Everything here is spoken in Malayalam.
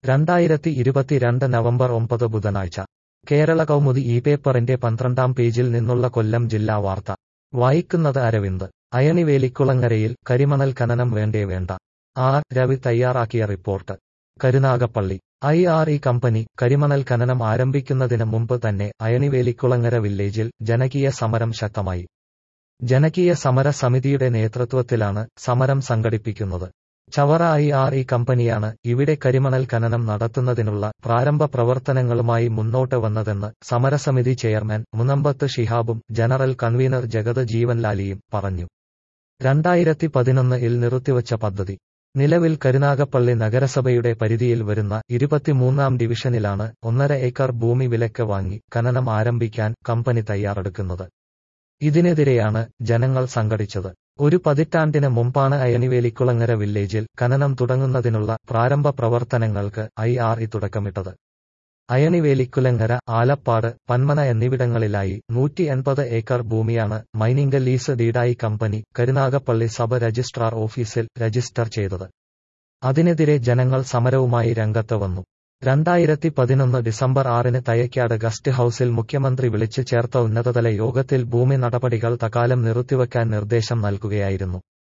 രണ്ടായിരത്തി ഇരുപത്തിരണ്ട് നവംബർ ഒമ്പത് ബുധനാഴ്ച കേരള കൗമുദി ഈ പേപ്പറിന്റെ പന്ത്രണ്ടാം പേജിൽ നിന്നുള്ള കൊല്ലം ജില്ലാ വാർത്ത വായിക്കുന്നത് അരവിന്ദ് അയണിവേലിക്കുളങ്ങരയിൽ കരിമണൽ ഖനനം വേണ്ടേ വേണ്ട ആർ രവി തയ്യാറാക്കിയ report Karunagappally I R E company കരിമണൽ ഖനനം ആരംഭിക്കുന്നതിന് മുമ്പ് തന്നെ അയണിവേലിക്കുളങ്ങര വില്ലേജിൽ ജനകീയ സമരം ശക്തമായി ജനകീയ സമര സമിതിയുടെ നേതൃത്വത്തിലാണ് സമരം സംഘടിപ്പിക്കുന്നത് ചവറ ഐ ആർ ഇ കമ്പനിയാണ് ഇവിടെ കരിമണൽ ഖനനം നടത്തുന്നതിനുള്ള പ്രാരംഭ പ്രവർത്തനങ്ങളുമായി മുന്നോട്ട് വന്നതെന്ന് സമരസമിതി ചെയർമാൻ മുനമ്പത്ത് ഷിഹാബും ജനറൽ കൺവീനർ ജഗത് ജീവൻലാലിയും പറഞ്ഞു രണ്ടായിരത്തി പതിനൊന്നിൽ നിർത്തിവച്ച പദ്ധതി നിലവിൽ കരുനാഗപ്പള്ളി നഗരസഭയുടെ പരിധിയിൽ വരുന്ന ഇരുപത്തിമൂന്നാം ഡിവിഷനിലാണ് ഒന്നര ഏക്കർ ഭൂമി വിലക്ക് വാങ്ങി ഖനനം ആരംഭിക്കാൻ കമ്പനി തയ്യാറെടുക്കുന്നത് ഇതിനെതിരെയാണ് ജനങ്ങൾ സംഘടിച്ചത് ഒരു പതിറ്റാണ്ടിന് മുമ്പാണ് അയണിവേലിക്കുളങ്ങര വില്ലേജിൽ ഖനനം തുടങ്ങുന്നതിനുള്ള പ്രാരംഭ പ്രവർത്തനങ്ങൾക്ക് ഐ ആർ ഇ തുടക്കമിട്ടത് അയണിവേലിക്കുലങ്ങര ആലപ്പാട് പന്മന എന്നിവിടങ്ങളിലായി നൂറ്റി എൺപത് ഏക്കർ ഭൂമിയാണ് മൈനിംഗ് ലീസ് ഡീഡായി കമ്പനി കരുനാഗപ്പള്ളി സബ് രജിസ്ട്രാർ ഓഫീസിൽ രജിസ്റ്റർ ചെയ്തത് അതിനെതിരെ ജനങ്ങൾ സമരവുമായി രംഗത്ത് വന്നു രണ്ടായിരത്തി പതിനൊന്ന് ഡിസംബർ ആറിന് തയക്കാട് ഗസ്റ്റ് ഹൌസിൽ മുഖ്യമന്ത്രി വിളിച്ചു ചേർത്ത ഉന്നതതല യോഗത്തിൽ ഭൂമി നടപടികൾ തകാലം നിർത്തിവെക്കാൻ നിർദ്ദേശം നൽകുകയായിരുന്നു